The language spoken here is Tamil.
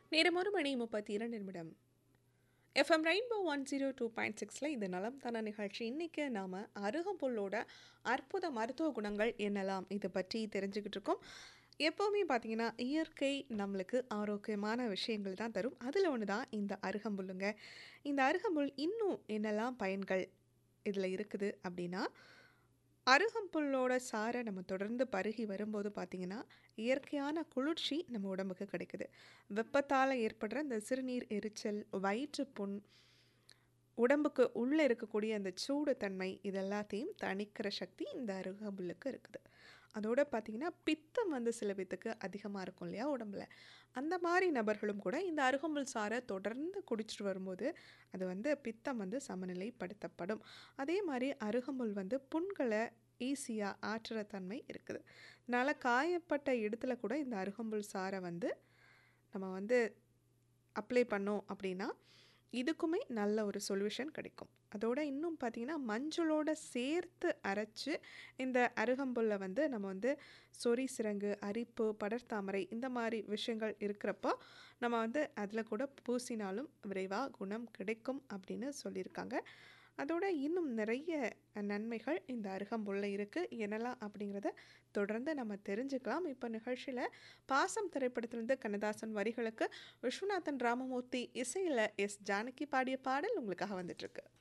நேரம் ஒரு மணி முப்பத்தி இரண்டு நிமிடம் FM rainbow one zero two point சிக்ஸில் இது நலம் தன நிகழ்ச்சி இன்றைக்கி நாம் அருகம்புல்லோட அற்புத மருத்துவ குணங்கள் என்னலாம் இதை பற்றி தெரிஞ்சுக்கிட்டு இருக்கோம் எப்போவுமே பார்த்தீங்கன்னா இயற்கை நம்மளுக்கு ஆரோக்கியமான விஷயங்கள் தான் தரும் அதில் ஒன்று தான் இந்த அருகம்புல்லுங்க இந்த அருகம்புல் இன்னும் என்னெல்லாம் பயன்கள் இதில் இருக்குது அப்படின்னா அருகம்புல்லோட சாறை நம்ம தொடர்ந்து பருகி வரும்போது பார்த்திங்கன்னா இயற்கையான குளிர்ச்சி நம்ம உடம்புக்கு கிடைக்குது வெப்பத்தால் ஏற்படுற இந்த சிறுநீர் எரிச்சல் வயிற்றுப்புண் உடம்புக்கு உள்ளே இருக்கக்கூடிய அந்த சூடு தன்மை இதெல்லாத்தையும் தணிக்கிற சக்தி இந்த அருகம்புல்லுக்கு இருக்குது அதோட பார்த்திங்கன்னா பித்தம் வந்து சில பேத்துக்கு அதிகமாக இருக்கும் இல்லையா உடம்புல அந்த மாதிரி நபர்களும் கூட இந்த அருகம்புல் சாறை தொடர்ந்து குடிச்சிட்டு வரும்போது அது வந்து பித்தம் வந்து சமநிலைப்படுத்தப்படும் அதே மாதிரி அருகம்புல் வந்து புண்களை ஈஸியாக ஆற்றுற தன்மை இருக்குது அதனால் காயப்பட்ட இடத்துல கூட இந்த அருகம்புல் சாறை வந்து நம்ம வந்து அப்ளை பண்ணோம் அப்படின்னா இதுக்குமே நல்ல ஒரு சொல்யூஷன் கிடைக்கும் அதோட இன்னும் பார்த்திங்கன்னா மஞ்சளோட சேர்த்து அரைச்சி இந்த அருகம்புல்லை வந்து நம்ம வந்து சொறி சிரங்கு அரிப்பு படர்தாமரை இந்த மாதிரி விஷயங்கள் இருக்கிறப்போ நம்ம வந்து அதில் கூட பூசினாலும் விரைவாக குணம் கிடைக்கும் அப்படின்னு சொல்லியிருக்காங்க அதோட இன்னும் நிறைய நன்மைகள் இந்த அருகம்புல்ல இருக்குது என்னெல்லாம் அப்படிங்கிறத தொடர்ந்து நம்ம தெரிஞ்சுக்கலாம் இப்போ நிகழ்ச்சியில் பாசம் திரைப்படத்திலிருந்து கண்ணதாசன் வரிகளுக்கு விஸ்வநாதன் ராமமூர்த்தி இசையில் எஸ் ஜானகி பாடிய பாடல் உங்களுக்காக வந்துட்டுருக்கு